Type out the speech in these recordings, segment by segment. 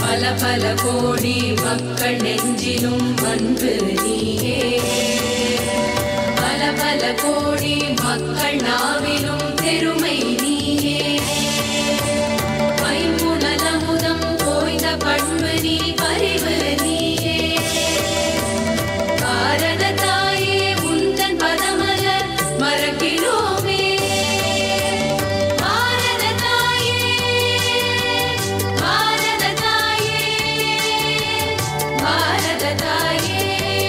பல பல கோடி மக்கள் நெஞ்சிலும் அன்பு நீயே பல பல கோடி மக்கள் நாவிலும் பெருமை நீயே மைமுனலமுதம் தோய்ந்த பண்பு நீ பரிவு நீயே பாரத தாயே உந்தன் பதமலர் மறக்கிறோமே பாரத தாயே பாரத தாயே பாரத தாயே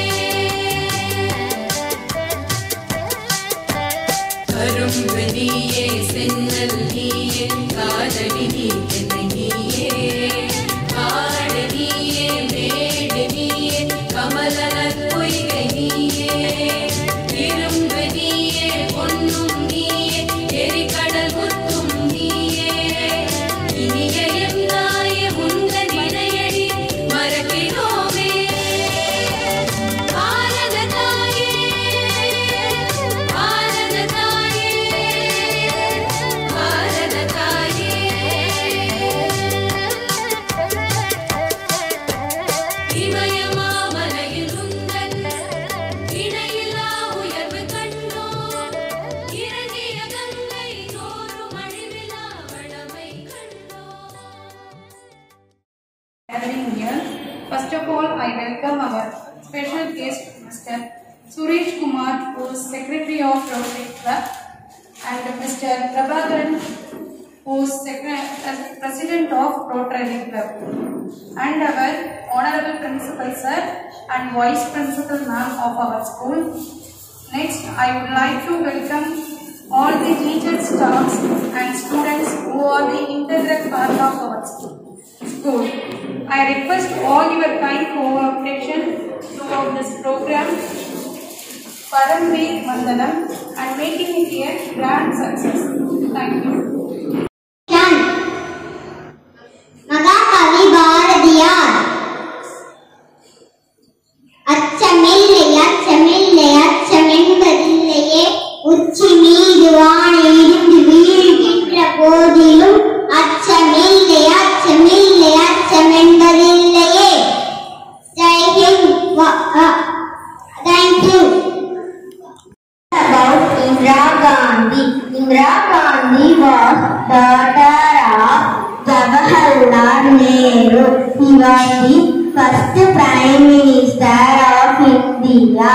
கரும்பு நீயே சென்னல் நீயே காதலி நீ தென்னை நீயே காடு நீயே மேடு நீயே கமலர் பொய்கை நீயே இரும்பு நீயே பொன்னும் நீயே எரிகடல் முத்தும் நீயே இனிய எந்தாய உந்தன் இணையடி மறக்கிறோமே பாரத தாயே பாரத தாயே பாரத தாயே இமயமாமலையில் உந்தன் இணையில்லா உயர்வு கண்டோம் இறங்கிய கங்கை தோறும் அழிவிலா வளமை கண்டோம் gathering here. First of all, I welcome our special guest, Mr. Suresh Kumar, who is Secretary of Rotary Club, and Mr. Prabhakaran, who is Secre- uh, President of Rotary Club, and our Honorable Principal Sir and Vice Principal Ma'am of our school. Next, I would like to welcome all the teachers, staffs, and students who are the integral part of our school. School. I request all your kind cooperation throughout this program, Paramveer Vandanam, and making it a grand success. Thank you. மகாகவி பாரதியார் அச்சமில்லை அச்சமில்லை அச்சமென்பதில்லையே உச்சி மீது வானிலிருந்து வீழ்கின்ற போதிலும் அச்சமில்லை அச்சமில்லை அச்சமென்பதில்லையே ஜெய்ஹிந்த் thank you about Indira Gandhi. Indira Gandhi was daughter of Jawaharlal Nehru. He was the first Prime Minister of India.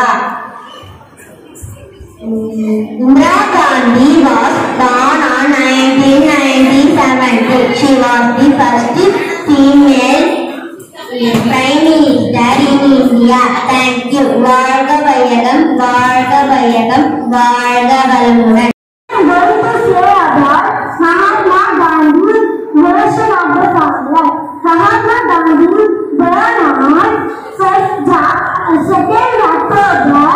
Indira Gandhi was born on 1997. She was the first female Prime Minister in India. Thank you. வாழ்க வையகம் வாழ்க வையகம் வாழ்க வளமுடன் I'm going to say about Mahatma Gandhi version of the song. Mahatma Gandhi born on first Ja- uh, second October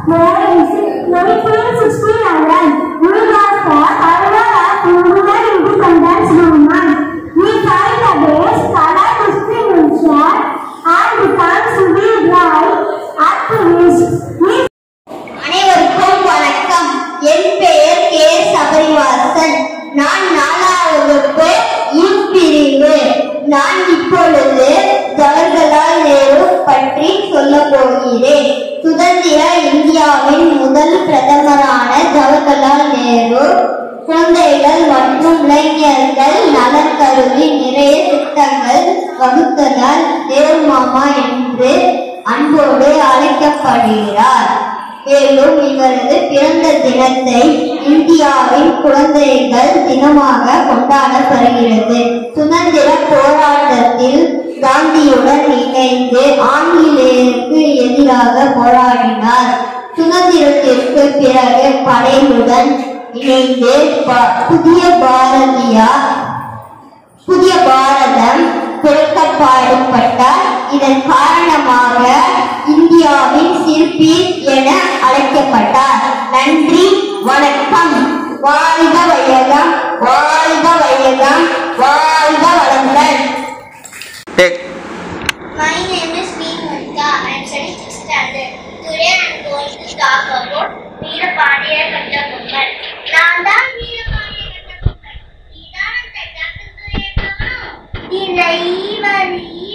1969. He was the founder of Indian independence movement. He tried against color discrimination and became civil rights activist. He அனைவருக்கும் வணக்கம் என் பெயர் K Sabarivasan நான் நாலாவது வகுப்பு இன் பிரிவு நான் இப்பொழுது ஜவஹர்லால் நேரு பற்றி சொல்ல போகிறேன் சுதந்திர இந்தியாவின் முதல் பிரதமரான ஜவஹர்லால் நேரு குழந்தைகள் மற்றும் இளைஞர்கள் நலன் கருதி நிறைய திட்டங்கள் வகுத்ததால் நேரு மாமா என்று அன்போடு அழைக்கப்படுகிறார் மேலும் இவரது பிறந்த தினத்தை இந்தியாவின் குழந்தைகள் தினமாக கொண்டாடப்படுகிறது சுதந்திர போராட்டத்தில் காந்தியுடன் இணைந்து ஆங்கிலேயருக்கு எதிராக போராடினார் சுதந்திரத்திற்கு பிறகு படையுடன் இணைந்து ப- புதிய பாரதியா புதிய பாரதம் பிறக்கப்பாடுபட்டார் இதன் காரணமாக இந்தியாவின் சிற்பி என அழைக்கப்பட்டார் நன்றி வணக்கம் வாழ்க வையகம் வாழ்க வையகம் வாழ்க வளமுடன் Take. My name is V. Monica. I am studying 6th standard. Today I am going to talk about Veerapandiya Kattabomman. நான் தான் வீரபாண்டிய கட்டபொம்மன். நீதான் அந்த கட்டுரையை காணோம். இறைவழி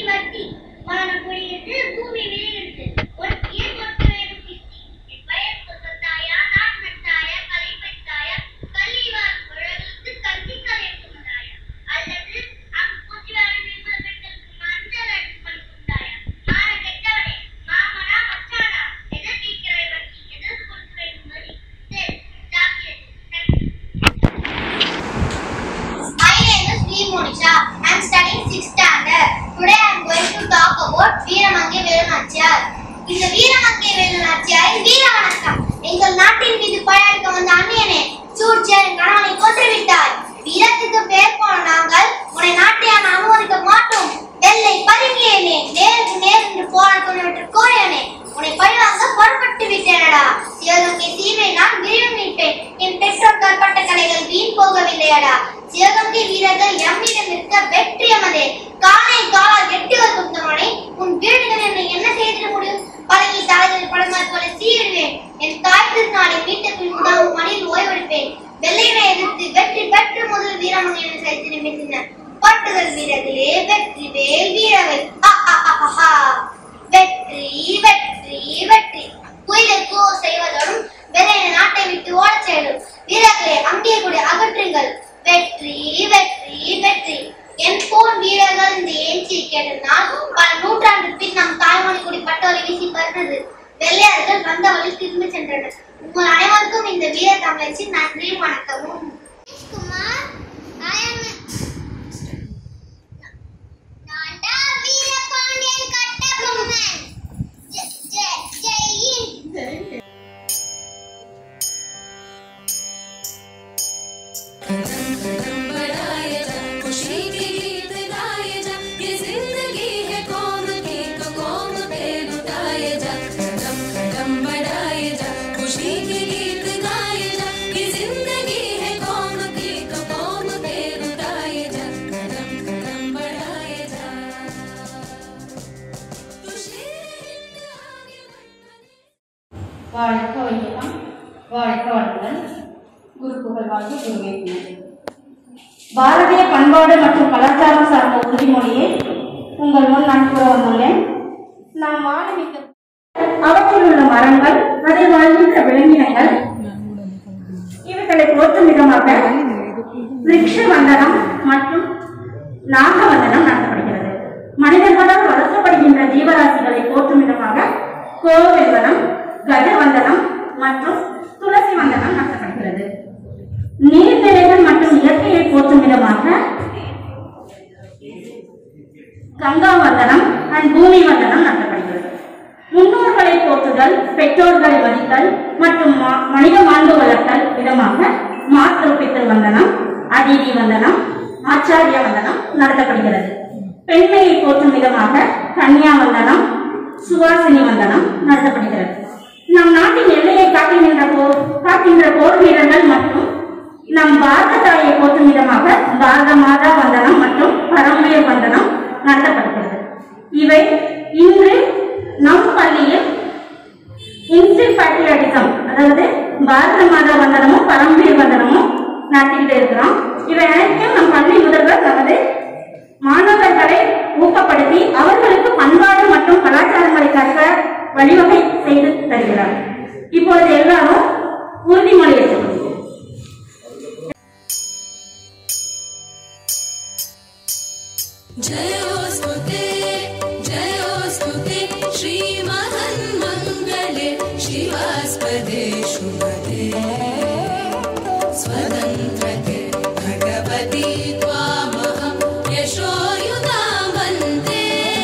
இந்த வீரமங்கை வேலுநாச்சியாரின் வீர வணக்கம் எங்கள் நாட்டின் மீது படையெடுக்க வந்த அந்நியனே சூழ்ச்சியரின் கணவனை கொன்றுவிட்டாய் வீரத்துக்கு பெயர் போன நாங்கள் உன்னை நாட்டையான அனுமதிக்க மாட்டோம் வெள்ளை பதுங்கியனே நேருக்கு நேர் என்று போராட துணிவற்ற கோரியனே உன்னை பழிவாங்க புறப்பட்டு விட்டேனடா சிவகங்கை தீவை நான் விரைவு மீட்பேன் என் பெற்றோர் கற்பட்ட கலைகள் வீண் போகவில்லையடா சிவகங்கை வீரர்கள் எம்மிடம் இருக்க வெற்றி எமதே காலை காலால் எட்டி வரும் தவணை உன் வீடுகள் என்னை என்ன செய்திட முடியும் பழகி தலைகளில் படமாய் போல சீரிடுவேன் என் தாய் திருநாளை மீட்ட பின் உதவும் மணியில் ஓய்வெடுப்பேன் வெள்ளையனை எதிர்த்து வெற்றி பெற்று முதல் வீரமங்கையனை சரித்திரம் பேசின பட்டுதல் வீரர்களே வெற்றி வேல் வீரவேல் ஆ, ஆ, ஆ, ஆ, ஆ. வெற்றி வெற்றி வெற்றி குயிலுக்கு செய்வதோடும் வெள்ளையனை நாட்டை விட்டு ஓடச் செய்யும் வீரர்களே அங்கே கூட அகற்றுங்கள் வெற்றி வெற்றி வெற்றி என் போல் வீரர்கள் இந்த ஏஞ்சியை கேட்டதனால் பல நூற்றாண்டு பின் நம் தாய்மொழி கொடி பட்டோலை வீசி பறந்தது வெள்ளையர்கள் வந்த வழி திரும்பி சென்றனர் உங்கள் அனைவருக்கும் இந்த வீர தமிழச்சி நன்றியும் வணக்கமும் குமார் I am நான்டா வீரபாண்டியன் கட்டபொம்மன் ஜெ- ஜெ- ஜெயின் बढ़ाए जा खुशी के गीत गाए जा ये जिंदगी है कौम की तो कौम पे लुटाए जा कदम कदम बढ़ाए जा खुशी के गीत गाए जा ये जिंदगी है कौम की तो कौम पे लुटाए जा कदम कदम बढ़ाए जा तो शेर हिंद आगे बढ़ வாழ்க வையகம் வாழ்க வளமுடன் குரு புகழ் வாழ்க குருவே துணை. பாரதிய பண்பாடு மற்றும் கலாச்சாரம் சார்ந்த உறுதிமொழியை உங்கள் முன் நான் கூற வந்துள்ளேன் நாம் வாழமிக்க அவற்றில் உள்ள மரங்கள் அதில் வாழ்கின்ற விலங்கினங்கள் இவைகளை போற்றும் விதமாக விருட்ச வந்தனம் மற்றும் நாக வந்தனம் நடத்தப்படுகிறது மனிதர்களால் வளர்க்கப்படுகின்ற ஜீவராசிகளை போற்றும் விதமாக கோவெல்வனம் கஜவந்தனம் மற்றும் துளசி வந்தனம் நடத்தப்படுகிறது நீர்நிலைகள் மற்றும் இயற்கையை போற்றும் விதமாக கங்கா வந்தனம் அண்ட் பூமி வந்தனம் நடத்தப்படுகிறது முன்னோர்களை போற்றுதல் பெற்றோர்களை மதித்தல் மற்றும் மா- மனித மாண்பு வளர்த்தல் விதமாக மாற்று பித்தர் வந்தனம் அதிதி வந்தனம் ஆச்சாரிய வந்தனம் நடத்தப்படுகிறது பெண்மையை போற்றும் விதமாக கன்யா வந்தனம் சுவாசினி வந்தனம் நடத்தப்படுகிறது நம் நாட்டின் எல்லையை காட்டுகின்ற போர் காக்கின்ற போர் வீரர்கள் மற்றும் நம் பாரத தாயை போற்றும் விதமாக பாரத மாதா வந்தனம் மற்றும் பரம்பரிய வந்தனம் நடத்தப்படுகிறது இவை இன்று நம் பள்ளியில் இன்ஸ்டில் பேட்ரியாட்டிசம் அதாவது பாரத மாதா வந்தனமும் பரம்பீர் வந்தனமும் நடத்திக்கிட்டு இருக்கிறோம் இவை அனைத்தையும் நம் பள்ளி முதல்வர் தமது மாணவர்களை ஊக்கப்படுத்தி அவர்களுக்கு பண்பாடு மற்றும் கலாச்சாரங்களை கற்க வழிவகை செய்து தருகிறார் இப்பொழுது எல்லாரும் உறுதிமொழி எடுத்துக்கொள்வோம் जयोऽस्तु ते जयोऽस्तु ते श्रीमहन्मङ्गले शिवास्पदे शुभदे स्वतन्त्रते भगवती त्वामहं यशोयुधा वन्दे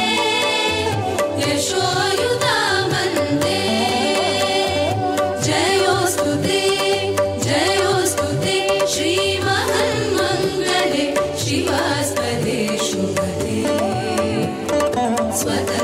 यशोयुधा वन्दे जयोऽस्तु ते जयोऽस्तु ते श्रीमहन्मङ्गले शिवास्पदे शुभदे स्वतन्त्र